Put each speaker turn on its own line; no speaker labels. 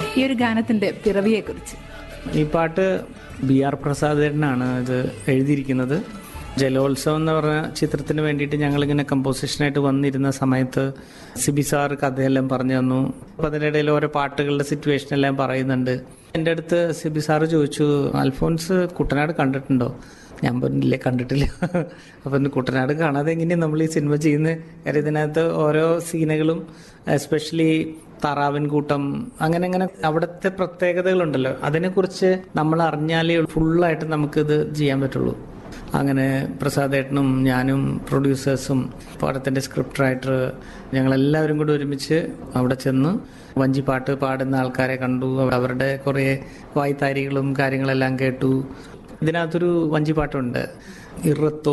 ഈ ഒരു ഗാനത്തിന്റെ പിറവിയെക്കുറിച്ച്
ഈ പാട്ട് ബി ആർ പ്രസാദേട്ടനാണ് ഇത് എഴുതിയിരിക്കുന്നത് ജലോത്സവം എന്ന് പറഞ്ഞ ചിത്രത്തിന് വേണ്ടിയിട്ട് ഞങ്ങളിങ്ങനെ കമ്പോസിഷനായിട്ട് വന്നിരുന്ന സമയത്ത് സിബി സാർ കഥയെല്ലാം പറഞ്ഞു തന്നു അപ്പം അതിനിടയിൽ ഓരോ പാട്ടുകളുടെ സിറ്റുവേഷൻ എല്ലാം പറയുന്നുണ്ട് എൻ്റെ അടുത്ത് സിബി സാറ് ചോദിച്ചു അൽഫോൻസ് കുട്ടനാട് കണ്ടിട്ടുണ്ടോ ഞാൻ പറഞ്ഞില്ലേ കണ്ടിട്ടില്ല അപ്പം കുട്ടനാട് കാണാതെ എങ്ങനെയാണ് നമ്മൾ ഈ സിനിമ ചെയ്യുന്നത് കാര്യം ഇതിനകത്ത് ഓരോ സീനുകളും എസ്പെഷ്യലി താറാവിൻ കൂട്ടം അങ്ങനെ അങ്ങനെ അവിടുത്തെ പ്രത്യേകതകളുണ്ടല്ലോ അതിനെക്കുറിച്ച് നമ്മൾ അറിഞ്ഞാലേ ഫുള്ളായിട്ട് നമുക്കിത് ചെയ്യാൻ പറ്റുള്ളൂ അങ്ങനെ പ്രസാദേട്ടനും ഞാനും പ്രൊഡ്യൂസേഴ്സും പടത്തിൻ്റെ സ്ക്രിപ്റ്റ് റൈറ്റർ ഞങ്ങളെല്ലാവരും കൂടി ഒരുമിച്ച് അവിടെ ചെന്ന് വഞ്ചിപ്പാട്ട് പാടുന്ന ആൾക്കാരെ കണ്ടു അവരുടെ കുറേ വായ്ത്താരികളും കാര്യങ്ങളെല്ലാം കേട്ടു ഇതിനകത്തൊരു വഞ്ചിപ്പാട്ടുണ്ട് ഇറത്തോ